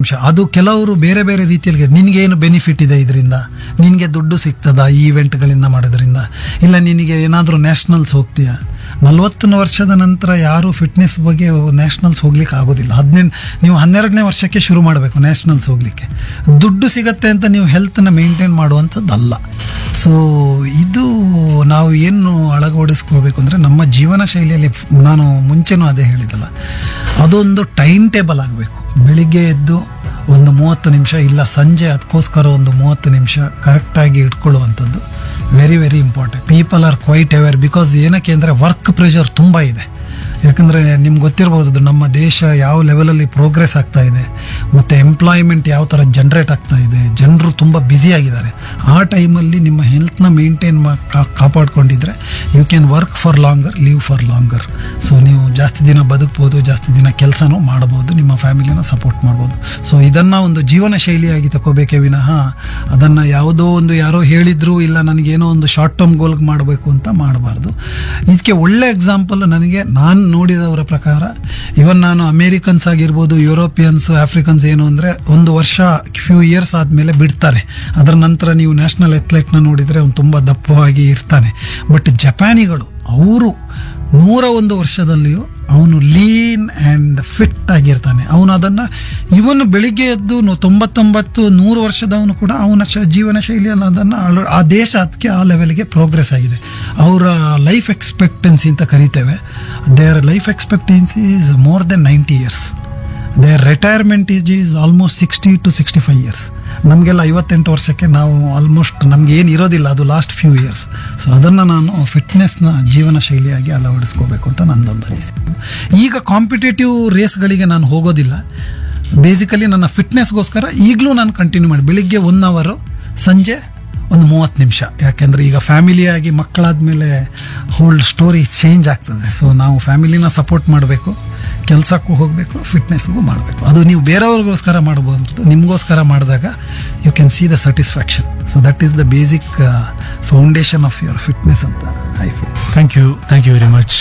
ನಿಮಿಷ ಅದು ಕೆಲವರು ಬೇರೆ ಬೇರೆ ರೀತಿಯಲ್ಲಿ ನಿನಗೇನು ಬೆನಿಫಿಟ್ ಇದೆ ಇದರಿಂದ ನಿನಗೆ ದುಡ್ಡು ಸಿಗ್ತದ ಈ ಇವೆಂಟ್ಗಳಿಂದ ಮಾಡೋದ್ರಿಂದ ಇಲ್ಲ ನಿನಗೆ ಏನಾದರೂ ನ್ಯಾಷನಲ್ಸ್ ಹೋಗ್ತೀಯಾ ನಲವತ್ತು ವರ್ಷದ ನಂತರ ಯಾರು ಫಿಟ್ನೆಸ್ ಬಗ್ಗೆ ನ್ಯಾಷನಲ್ಸ್ ಹೋಗ್ಲಿಕ್ಕೆ ಆಗೋದಿಲ್ಲ ಹದಿನೆಂಟು ನೀವು ಹನ್ನೆರಡನೇ ವರ್ಷಕ್ಕೆ ಶುರು ಮಾಡಬೇಕು ನ್ಯಾಷನಲ್ಸ್ ಹೋಗ್ಲಿಕ್ಕೆ ದುಡ್ಡು ಸಿಗತ್ತೆ ಅಂತ ನೀವು ಹೆಲ್ತ್ನ ಮೇಂಟೈನ್ ಮಾಡುವಂಥದ್ದಲ್ಲ ಸೊ ಇದು ನಾವು ಏನು ಅಳವಡಿಸ್ಕೋಬೇಕು ಅಂದರೆ ನಮ್ಮ ಜೀವನ ಶೈಲಿಯಲ್ಲಿ ಫ್- ನಾನು ಮುಂಚೆನೂ ಅದೇ ಹೇಳಿದಲ್ಲ ಅದೊಂದು ಟೈಮ್ ಟೇಬಲ್ ಆಗಬೇಕು ಬೆಳಿಗ್ಗೆ ಎದ್ದು ಒಂದು ಮೂವತ್ತು ನಿಮಿಷ ಇಲ್ಲ ಸಂಜೆ ಅದಕ್ಕೋಸ್ಕರ ಒಂದು ಮೂವತ್ತು ನಿಮಿಷ ಕರೆಕ್ಟಾಗಿ ಇಟ್ಕೊಳ್ಳುವಂಥದ್ದು very very important people are quite aware because ಏನಕ್ಕೆ ಅಂದರೆ ವರ್ಕ್ ಪ್ರೆಷರ್ ತುಂಬ ಇದೆ ಯಾಕಂದರೆ ನಿಮ್ಗೆ ಗೊತ್ತಿರ್ಬೋದು ನಮ್ಮ ದೇಶ ಯಾವ ಲೆವೆಲಲ್ಲಿ ಪ್ರೋಗ್ರೆಸ್ ಆಗ್ತಾ ಇದೆ ಮತ್ತು ಎಂಪ್ಲಾಯ್ಮೆಂಟ್ ಯಾವ ಥರ ಜನ್ರೇಟ್ ಆಗ್ತಾ ಇದೆ ಜನರು ತುಂಬ ಬ್ಯುಸಿ ಆಗಿದ್ದಾರೆ ಆ ಟೈಮಲ್ಲಿ ನಿಮ್ಮ ಹೆಲ್ತ್ನ ಮೇಂಟೈನ್ ಮಾ ಕಾ- ಕಾಪಾಡ್ಕೊಂಡಿದ್ರೆ you can work for longer live for longer so ನೀವು ಜಾಸ್ತಿ ದಿನ ಬದುಕ್ಬೋದು ಜಾಸ್ತಿ ದಿನ ಕೆಲಸನೂ ಮಾಡ್ಬೋದು ನಿಮ್ಮ ಫ್ಯಾಮಿಲಿನ ಸಪೋರ್ಟ್ ಮಾಡ್ಬೋದು ಸೊ ಇದನ್ನು ಒಂದು ಜೀವನ ಶೈಲಿಯಾಗಿ ತಗೋಬೇಕೇ ವಿನಃ ಅದನ್ನು ಯಾವುದೋ ಒಂದು ಯಾರೋ ಹೇಳಿದ್ರು ಇಲ್ಲ ನನಗೇನೋ ಒಂದು ಶಾರ್ಟ್ ಟರ್ಮ್ ಗೋಲ್ಗೆ ಮಾಡಬೇಕು ಅಂತ ಮಾಡಬಾರ್ದು ಇದಕ್ಕೆ ಒಳ್ಳೆ ಎಕ್ಸಾಂಪಲ್ ನನಗೆ ನಾನು ನೋಡಿದವರ ಪ್ರಕಾರ ಇವನ್ ನಾನು ಅಮೇರಿಕನ್ಸ್ ಆಗಿರ್ಬೋದು ಯುರೋಪಿಯನ್ಸ್ ಆಫ್ರಿಕನ್ಸ್ ಏನು ಅಂದರೆ ಒಂದು ವರ್ಷ ಫ್ಯೂ ಇಯರ್ಸ್ ಆದಮೇಲೆ ಬಿಡ್ತಾರೆ ಅದರ ನಂತರ ನೀವು ನ್ಯಾಷನಲ್ ಅಥ್ಲೆಟ್ನ ನೋಡಿದರೆ ಅವ್ನು ತುಂಬ ದಪ್ಪವಾಗಿ ಇರ್ತಾನೆ ಬಟ್ ಜಪಾನಿಗಳು ಅವರು ನೂರ ಒಂದು ವರ್ಷದಲ್ಲಿಯೂ ಅವನು ಲೀನ್ ಆ್ಯಂಡ್ ಫಿಟ್ ಆಗಿರ್ತಾನೆ ಅವನು ಅದನ್ನು ಇವನು ಬೆಳಿಗ್ಗೆ ಎದ್ದು ನು- ತೊಂಬತ್ತೊಂಬತ್ತು ನೂರು ವರ್ಷದವನು ಕೂಡ ಅವನ ಶ ಜೀವನ ಶೈಲಿಯಲ್ಲಿ ಅದನ್ನು ಅಳ- ಆ ದೇಶ ಅದಕ್ಕೆ ಆ ಲೆವೆಲ್ಗೆ ಪ್ರೋಗ್ರೆಸ್ ಆಗಿದೆ ಅವರ ಲೈಫ್ ಎಕ್ಸ್ಪೆಕ್ಟೆನ್ಸಿ ಅಂತ ಕರಿತೇವೆ there life expectancy is more than ninety years there retirement is is almost sixty to sixty five years ನಮಗೆಲ್ಲ ಐವತ್ತೆಂಟು ವರ್ಷಕ್ಕೆ ನಾವು ಆಲ್ಮೋಸ್ಟ್ ನಮ್ಗೆ ಏನು ಇರೋದಿಲ್ಲ ಅದು ಲಾಸ್ಟ್ ಫ್ಯೂ ಇಯರ್ಸ್ ಸೊ ಅದನ್ನು ನಾನು ಫಿಟ್ನೆಸ್ನ ಜೀವನ ಶೈಲಿಯಾಗಿ ಅಳವಡಿಸ್ಕೋಬೇಕು ಅಂತ ನನ್ನದೊಂದು ಅನಿಸಿಕೆ ಈಗ ಕಾಂಪಿಟೇಟಿವ್ ರೇಸ್ಗಳಿಗೆ ನಾನು ಹೋಗೋದಿಲ್ಲ ಬೇಸಿಕಲಿ ನನ್ನ ಫಿಟ್ನೆಸ್ಗೋಸ್ಕರ ಈಗಲೂ ನಾನು ಕಂಟಿನ್ಯೂ ಮಾಡಿ ಬೆಳಿಗ್ಗೆ ಒನ್ ಅವರು ಸಂಜೆ ಒಂದು ಮೂವತ್ತು ನಿಮಿಷ ಯಾಕೆಂದರೆ ಈಗ ಫ್ಯಾಮಿಲಿಯಾಗಿ ಮಕ್ಕಳಾದ್ಮೇಲೆ ಹೋಲ್ ಸ್ಟೋರಿ ಚೇಂಜ್ ಆಗ್ತದೆ ಸೊ ನಾವು ಫ್ಯಾಮಿಲಿನ ಸಪೋರ್ಟ್ ಮಾಡಬೇಕು ಕೆಲಸಕ್ಕೂ ಹೋಗಬೇಕು ಫಿಟ್ನೆಸ್ಗೂ ಮಾಡಬೇಕು ಅದು ನೀವು ಬೇರೆಯವ್ರಿಗೋಸ್ಕರ ಮಾಡ್ಬೋದು ಹೊರ್ತು ನಿಮಗೋಸ್ಕರ ಮಾಡಿದಾಗ you can see the satisfaction so that is the basic foundation of your fitness ಅಂತ I feel thank you thank you very much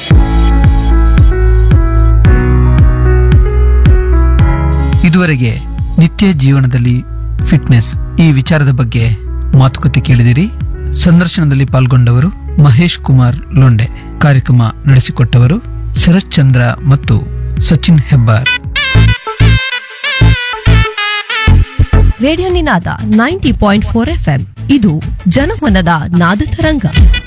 ಇದುವರೆಗೆ ನಿತ್ಯ ಜೀವನದಲ್ಲಿ ಫಿಟ್ನೆಸ್ ಈ ವಿಚಾರದ ಬಗ್ಗೆ ಮಾತುಕತೆ ಕೇಳಿದಿರಿ ಸಂದರ್ಶನದಲ್ಲಿ ಪಾಲ್ಗೊಂಡವರು ಮಹೇಶ್ ಕುಮಾರ್ ಲೊಂಡೆ ಕಾರ್ಯಕ್ರಮ ನಡೆಸಿಕೊಟ್ಟವರು ಶರತ್ ಚಂದ್ರ ಮತ್ತು Sachin Hebbar radio Ninada ninety point four F ಇದು ಜನಮನದ ನಾದ ತರಂಗ